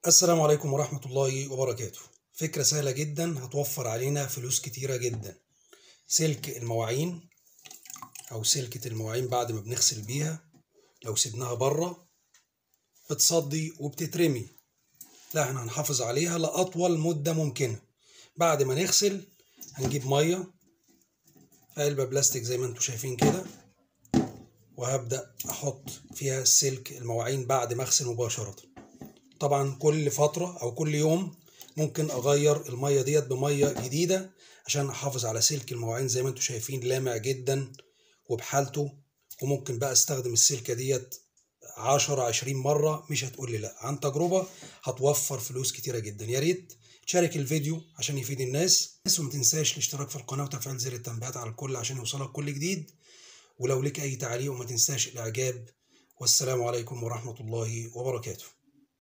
السلام عليكم ورحمة الله وبركاته فكرة سهلة جدا هتوفر علينا فلوس كتيرة جدا سلك المواعين أو سلكة المواعين بعد ما بنغسل بيها لو سيبناها بره بتصدي وبتترمي لا احنا هنحافظ عليها لأطول مدة ممكنة بعد ما نغسل هنجيب مية في علبة بلاستيك زي ما انتم شايفين كده وهبدأ أحط فيها سلك المواعين بعد ما أغسل مباشرة طبعا كل فترة أو كل يوم ممكن أغير المية ديت بمية جديدة عشان أحافظ على سلك المواعين زي ما انتم شايفين لامع جدا وبحالته وممكن بقى استخدم السلكة ديت عشرة عشرين مرة مش هتقول لي لا عن تجربة هتوفر فلوس كتيرة جدا يا ريت تشارك الفيديو عشان يفيد الناس وما تنساش الاشتراك في القناة وتفعيل زر التنبيهات على الكل عشان يوصلك كل جديد ولو لك أي تعليق وما تنساش الإعجاب والسلام عليكم ورحمة الله وبركاته